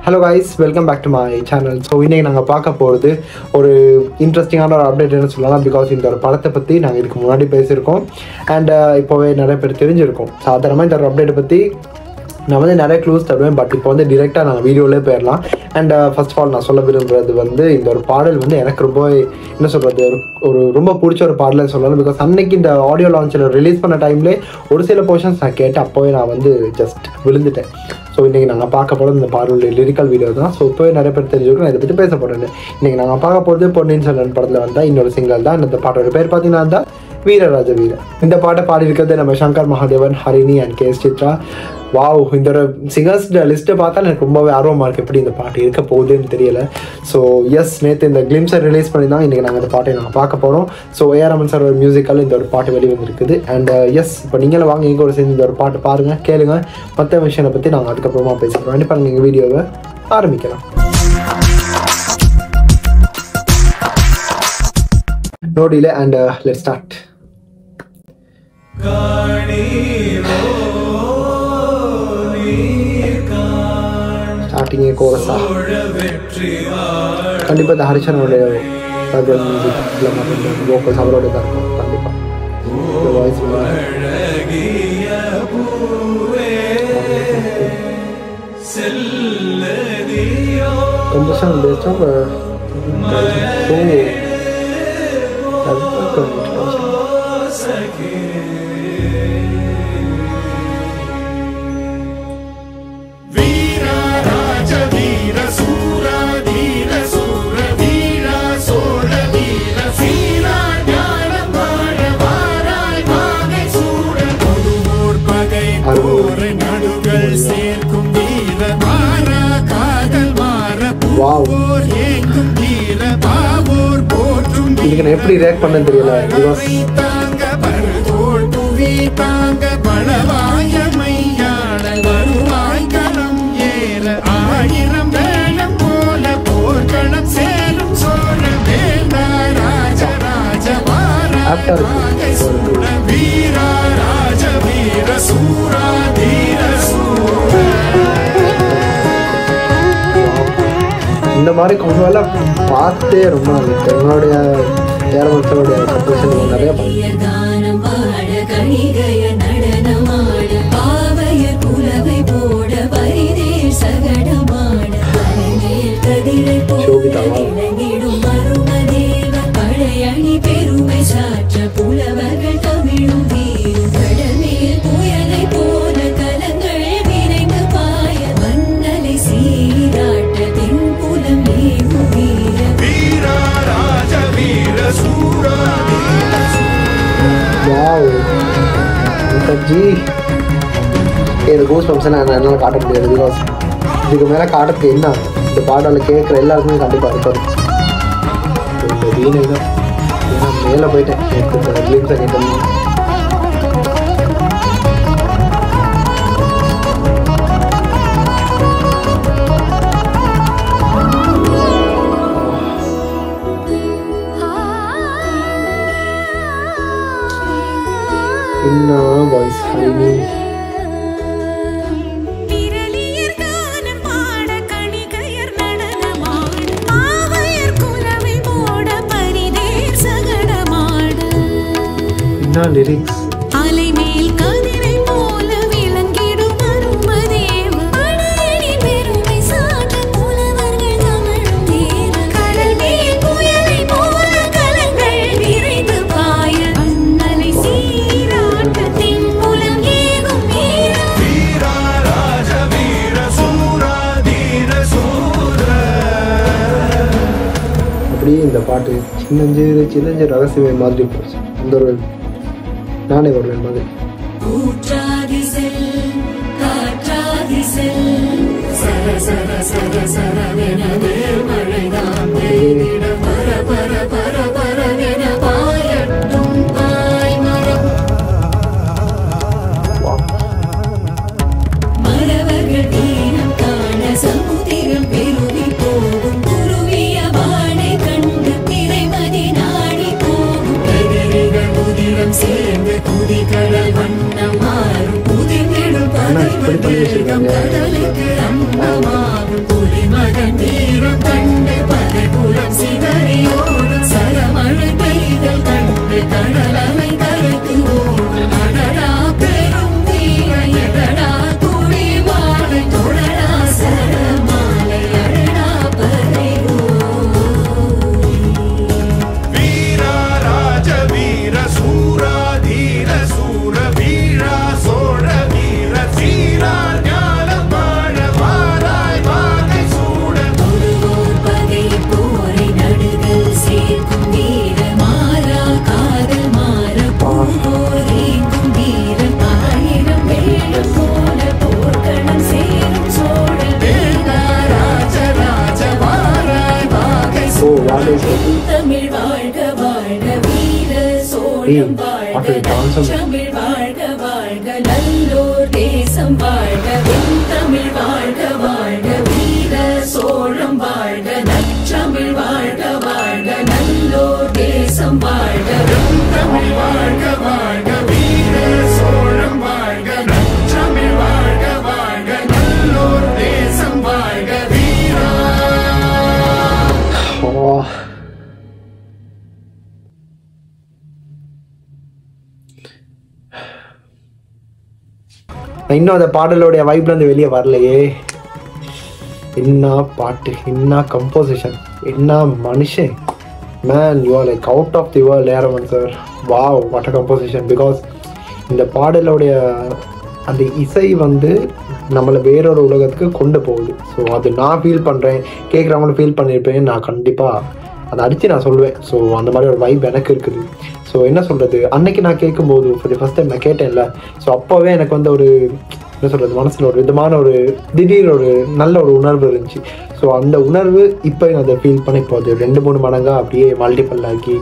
Hello guys welcome back to my channel so இன்றைக்கி நாங்கள் பார்க்க போகிறது ஒரு இன்ட்ரெஸ்டிங்கான ஒரு அப்டேட் என்ன சொல்லலாம் பிகாஸ் இந்த ஒரு படத்தை பற்றி நாங்கள் இதுக்கு முன்னாடி பேசியிருக்கோம் அண்ட் இப்போவே நிறைய பேர் தெரிஞ்சிருக்கோம் சாதாரணமாக இந்த ஒரு அப்டேட்டை பற்றி நான் வந்து நிறைய க்ளூஸ் தருவேன் பட் இப்போ வந்து டிரெக்டாக நாங்கள் வீடியோவிலே போயிடலாம் அண்ட் ஃபர்ஸ்ட் ஆஃப் ஆல் நான் சொல்ல விரும்புறது வந்து இந்த ஒரு பாடல் வந்து எனக்கு ரொம்ப என்ன சொல்கிறது ஒரு ஒரு ரொம்ப பிடிச்ச ஒரு பாடல்னு சொல்லலாம் பிகாஸ் அன்னைக்கு இந்த ஆடியோ லான்ச்சில் ரிலீஸ் பண்ண டைம்லே ஒரு சில போர்ஷன்ஸ் நான் கேட்டு அப்போவே நான் வந்து ஜஸ்ட் விழுந்துட்டேன் ஸோ இன்றைக்கி நாங்கள் பார்க்க போகிறது இந்த பாடலுடைய லிரிக்கல் வீடியோ தான் ஸோ இப்போவே நிறைய பேர் தெரிஞ்சுக்கணும் நான் இதை பற்றி பேச போகிறேன் இன்றைக்கி நாங்கள் பார்க்க போகிறது பொன்னியின் செல்வன் படத்தில் வந்தால் இன்னொரு சிங்கல் தான் இந்த பாட்டோட பேர் பார்த்தீங்கன்னா தான் வீரராஜ வீர இந்த பாட்டை பாடியிருக்கிறது நம்ம Shankar Mahadevan Harini and K S Chithra wow இந்த ஒரு சிங்கர்ஸ் லிஸ்ட்டை பார்த்தா எனக்கு ரொம்பவே ஆர்வமாக இருக்குது எப்படி இந்த பாட்டு இருக்க போகுதுன்னு தெரியல ஸோ எஸ் நேற்று இந்த கிளிம்ஸை ரிலீஸ் பண்ணி தான் இன்றைக்கி நாங்கள் இந்த பாட்டை நாங்கள் பார்க்க போகிறோம் ஸோ ஏஆர்எமன் சார் ஒரு மியூசிக்கல் இந்த ஒரு பாட்டு வெளி வந்திருக்குது அண்ட் எஸ் இப்போ நீங்களும் வாங்க எங்க ஒரு சேர்ந்து இந்த ஒரு பாட்டு பாருங்கள் கேளுங்க மற்ற விஷயத்தை பற்றி நாங்கள் அதுக்கப்புறமா பேசிக்கிறோம் கண்டிப்பாக நீங்கள் வீடியோவை ஆரம்பிக்கலாம் நோடியில் அண்ட் லெட் ஸ்டார்ட் ஸ்டார்டிங்கே கோரஸா கண்டிப்பாக இந்த ஹரிச்சனோடைய பேக்ரவுண்ட் மியூசிக் இல்லை மற்ற வோக்கல்ஸ் அவரோட தான் இருக்கும் கண்டிப்பாக இந்த வாய்ஸ் கம்போசன் பேஸ்ட் ஆஃப் வீர ராஜ வீர சூர வீர சூர வீர சோழ வீர சீரா ஞான வாழ வாராய் வாகை சூட கொடுவோர் பகை போர் நடுகள் சேர்க்கும் வீர மாறா காதல் மாற Wow. போர் ஏங்கும் வீர பாவோர் போற்றும் இதுக்கு நான் எப்படி ரியாக்ட் பண்ணேன்னு தெரியல பிகாஸ் தாங்க பருதோள் புவி தாங்க பலவாய மையாள வருவாய் களம் ஏற ஆயிரம் வேளம் போல போர்க்களம் சேரும் சோழ வேந்தா ராஜ ராஜ Actor. வாராய் சூட வீரா ராஜ வீர சூரா தீர சூர இந்த மாதிரி கொஞ்சம் எல்லாம் பார்த்தே ரொம்ப நாள் என்னுடைய ஏரமத்தனுடைய கம்போசன் நிறைய பண்ணேன் கானம் பாட கணிகைய நடனமாட பாவைய புலவை போட பரிதேர் சகடமாட பரமேல் கதிரை போல சோபிதாவா? விளங்கிடும் மருமதேவ பழையணி பெருமை சாற்ற புலவர்கள் தமிழும் வீரும் கடமேல் புயலை போல கலங்கள் விரைந்து பாய மன்னலை சீராட்ட தென்புலம் ஏகும் வீர வீரா ராஜ வீர சூரா தீர வாவ் முகர்ஜி இது கோஸ் ஃபங்க்ஷன் என்னால் காட்ட முடியாது பிகாஸ் இதுக்கு மேலே காட்டுறதுக்கு என்ன இந்த பாடலில் கேட்குற எல்லாருக்குமே கண்டிப்பாக இருப்பாரு இந்த வீணை தான் ஏன்னா மேலே போயிட்டேன் எனக்கு லிம்ஸை கேட்டேன் என்ன வாய்ஸ் ஹரிணி விரலியர் கானம் பாட கணிகையர் நடனமாட பாவையர் குலவை போட பரிதேர் சகடமாட என்ன லிரிக்ஸ் அலைமேல் கதிரை போல விளங்கிடும் அருமதேவ படையணி பெருமை சாட்ட புலவர்கள் தமிழும் தேர கடல் மேல் புயலை போல கலங்கள் விரைந்து பாய அண்ணலை சீராட்ட தென்புலம் ஏகும் வீரம் வீரா ராஜ வீர சூரா தீர சூர அப்படியே இந்த பாட்டு சின்னஞ்சிறு சின்னஞ்சிறு ரகசியமே மாதிரி போச்சு இந்த ஒரு நானே வருவேன் மாதிரி ஊற்றாதி செல் காற்றாதி செல் சர சர சர சரவென வேர்மழைதான் பெய்திட பர பர பர பரவென பாயட்டும் பாய்மரம் மறவர்கள் தீனம் காண சமுத்திரம் பெருவி போகும் குருவிய வாடை கண்டு திரைமதி நாடி போகும் எதிரிகள் உதிரம் சேர்ந்து குதிகடல் வண்ணம் மாறும் புதிர்ந்திடும் என்ன இப்படி பண்ணி பகைவர்கள் வச்சிருக்காங்க? கடலுக்கு அன்னமாகும் புலி மகன் வீரம் கண்டு பகைபுலம் சிதறியோடும் சரமழை பெய்தல் கண்டு கடலமை கரைத்து ஓடும் அடடா பெரும் தீர எடடா துளி மாலை தொடடா சரமாலை அடடா பறையோ வீரா ராஜ வீர சூரா தீர சூர வீரா சோழ வீர சீரா ஞானம் வாழ வாராய் வாகை சூட ஒருவோர் பகை போரை நடுகள் சேர்க்கும் வீர மாறா காதல் மாற போவோர் ஏங்கும் வீரன் ஆயிரம் வேடம் போல போர்க்களம் சேரும் சோழ வேகா ராஜ ராஜ வாராய் வாகை ஓ வாடகை சொல்லி தமிழ் வாழ்க வாழ்க வீர சோழம் வாழ்க அப்படி dance ஆ- தமிழ் வாழ்க வாழ்க நல்லோர் தேசம் வாழ்க தமிழ் வாழ்க வாழ்க வீர சோழம் வாழ்க நற்றமிழ் வாழ்க வாழ்க நல்லோர் தேசம் வாழ்க தமிழ் வாழ்க வாழ்க வீர சோழம் வாழ்க நற்றமிழ் வாழ்க வாழ்க நல்லோர் தேசம் வாழ்க வீரா ஓ நான் இன்னும் அந்த பாடலோடைய வைப்ல இருந்து வெளியே வரலையே என்ன பாட்டு என்ன கம்போசிஷன் என்ன மனுஷன் man you are like out of the world ஏரமன் sir wow what a composition because இந்த பாடலோடைய அந்த இசை வந்து நம்மளை வேறொரு உலகத்துக்கு கொண்டு போகுது ஸோ அது நான் ஃபீல் பண்ணுறேன் கேட்குறவங்களும் ஃபீல் பண்ணியிருப்பேன் நான் கண்டிப்பாக அதை அடித்து நான் சொல்லுவேன் ஸோ அந்த மாதிரி ஒரு வைப் எனக்கு இருக்குது ஸோ என்ன சொல்கிறது அன்னைக்கு நான் கேட்கும்போது ஃபார் தி ஃபஸ்ட் டைம் நான் கேட்டேன்ல ஸோ அப்போவே எனக்கு வந்து ஒரு என்ன சொல்கிறது மனசில் ஒரு விதமான ஒரு திடீர் ஒரு நல்ல ஒரு உணர்வு இருந்துச்சு ஸோ அந்த உணர்வு இப்போ நான் அதை ஃபீல் பண்ணி இப்போ அது ரெண்டு மூணு மடங்காக அப்படியே மல்டிபிள் ஆக்கி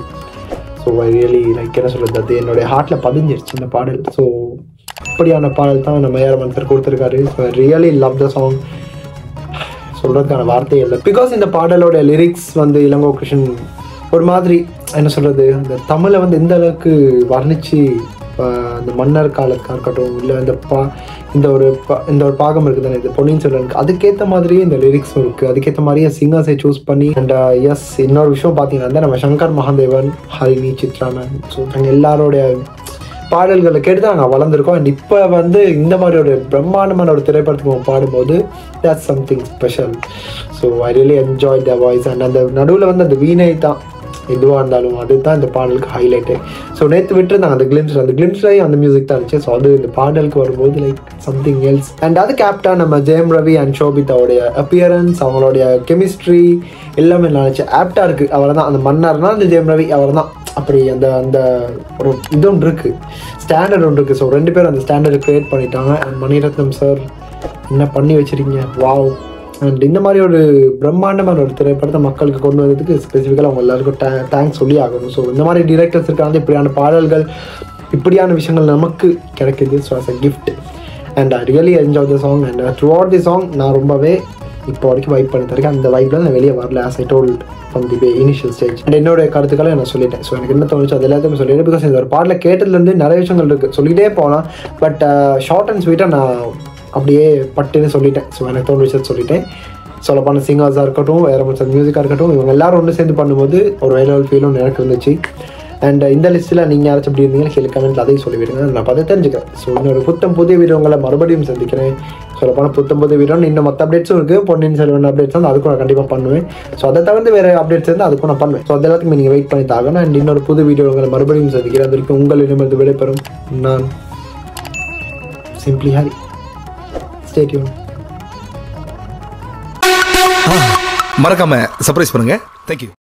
ஸோ ஐ ரியலி லைக் என்ன சொல்கிறது அது என்னுடைய ஹார்ட்டில் பதிஞ்சிருச்சு இந்த பாடல் ஸோ அப்படியான பாடல் தான் நம்ம ஏஆர் மன்சர் கொடுத்துருக்காரு so really love the song சொல்கிறதுக்கான வார்த்தையே இல்லை பிகாஸ் இந்த பாடலோட லிரிக்ஸ் வந்து இளங்கோ கிருஷ்ணன் ஒரு மாதிரி என்ன சொல்கிறது அந்த தமிழை வந்து எந்த அளவுக்கு வர்ணித்து அந்த மன்னர் காலத்தாக இருக்கட்டும் இல்லை இந்த பா இந்த ஒரு பா- இந்த ஒரு பாகம் இருக்குது தானே இந்த பொன்னியின் செல்வனுக்கு அதுக்கேற்ற மாதிரியே இந்த லிரிக்ஸும் இருக்குது அதுக்கேற்ற மாதிரியே சிங்கர்ஸை சூஸ் பண்ணி அண்ட் எஸ் இன்னொரு விஷயம் பார்த்தீங்கன்னா நம்ம சங்கர் மகாதேவன் ஹரிணி சித்ராமன் ஸோ நாங்கள் எல்லாரோடைய பாடல்களை கேட்டு தான் நாங்கள் வளர்ந்துருக்கோம் அண்ட் இப்போ வந்து இந்த மாதிரி ஒரு பிரம்மாண்டமான ஒரு திரைப்படத்துக்கு நம்ம பாடும்போது that's something special so I really enjoy the voice and அந்த நடுவில் வந்து அந்த வீணை தான் எதுவாக இருந்தாலும் அதுதான் இந்த பாடலுக்கு ஹைலைட்டு ஸோ நேற்று விட்டுருந்தாங்க அந்த கிளிம்ஸ் அந்த கிளிம்ஸ்லேயும் அந்த மியூசிக் தான் இருந்துச்சு ஸோ அது இந்த பாடலுக்கு வரும்போது லைக் சம்திங் எல்ஸ் அண்ட் அது கேப்டா நம்ம ஜெயம் ரவி அண்ட் ஷோபிதாவுடைய அப்பியரன்ஸ் அவங்களுடைய கெமிஸ்ட்ரி எல்லாமே நல்லா இருந்துச்சு ஆப்டாக இருக்குது அவர் தான் அந்த மன்னர்னா அந்த ஜெயம் ரவி அவர் தான் அப்படி அந்த அந்த ஒரு இது ஒன்று இருக்குது ஸ்டாண்டர்ட் ஒன்று இருக்குது ஸோ ரெண்டு பேரும் அந்த ஸ்டாண்டர்ட் க்ரியேட் பண்ணிட்டாங்க அண்ட் மணிரத்னம் சார் என்ன பண்ணி வச்சிருக்கீங்க வாவ் அண்ட் இந்த மாதிரி ஒரு பிரம்மாண்டமான ஒரு திரைப்படத்தை மக்களுக்கு கொண்டு வந்ததுக்கு ஸ்பெசிஃபிக்கலாக அவங்க எல்லாருக்கும் டே தேங்க்ஸ் சொல்லி ஆகணும் ஸோ இந்த மாதிரி டிரெக்டர்ஸ் இருக்காங்க இப்படியான பாடல்கள் இப்படியான விஷயங்கள் நமக்கு கிடைக்குது so as a gift and I really enjoy the song and throughout the song நான் ரொம்பவே இப்போ வரைக்கும் வைப் பண்ணிட்டு இருக்கேன் அந்த வைப்பில் நான் வெளியே வரல as I told from the initial stage and என்னோட கருத்துக்களை நான் சொல்லிட்டேன் ஸோ எனக்கு என்ன தோணுச்சு அது எல்லாத்தையுமே சொல்லிட்டேன் பிகாஸ் இந்த ஒரு பாடல கேட்டதுலேருந்து நிறைய விஷயங்கள் இருக்குது சொல்லிகிட்டே போகலாம் பட் ஷார்ட் அண்ட் ஸ்வீட்டாக நான் அப்படியே பட்டுன்னு சொல்லிட்டேன் ஸோ எனக்கு தோணு விஷயத்தை சொல்லிட்டேன் சொல்லப்போன சிங்கர்ஸாக இருக்கட்டும் வேறு மற்ற மியூசிக்காக இருக்கட்டும் இவங்க எல்லாரும் ஒன்று சேர்ந்து பண்ணும்போது ஒரு வேலை ஃபீலும் எனக்கு இருந்துச்சு அண்ட் இந்த லிஸ்ட்டில் நீங்கள் யாராச்சும் எப்படி இருந்தீங்கன்னு கீழே கமெண்ட்டில் அதையும் சொல்லிவிடுங்க நான் பார்த்து தெரிஞ்சுக்கிறேன் ஸோ இன்னொரு புத்தம் புதிய வீரங்களை மறுபடியும் சந்திக்கிறேன் சொல்லப்போனால் புத்தம் புதிய வீரம் இன்னும் மற்ற அப்டேட்ஸும் இருக்குது பொன்னியின் செல்வன் அப்டேட்ஸ் வந்து அதுக்கும் நான் கண்டிப்பாக பண்ணுவேன் ஸோ அதை தவிர்த்து வேறு அப்டேட்ஸ் இருந்தால் அதுக்கும் நான் பண்ணுவேன் ஸோ அது எல்லாத்துக்கும் நீங்கள் வெயிட் பண்ணி தாகணும் அண்ட் இன்னொரு புது வீடியோ உங்களை மறுபடியும் சந்திக்கிறேன் அது வரைக்கும் உங்களிடமிருந்து விடைபெறும் நான் சிம்பிளி ஹரி ஸ்டேட்யூன் மறக்காம சர்ப்ரைஸ் பண்ணுங்க தேங்க்யூ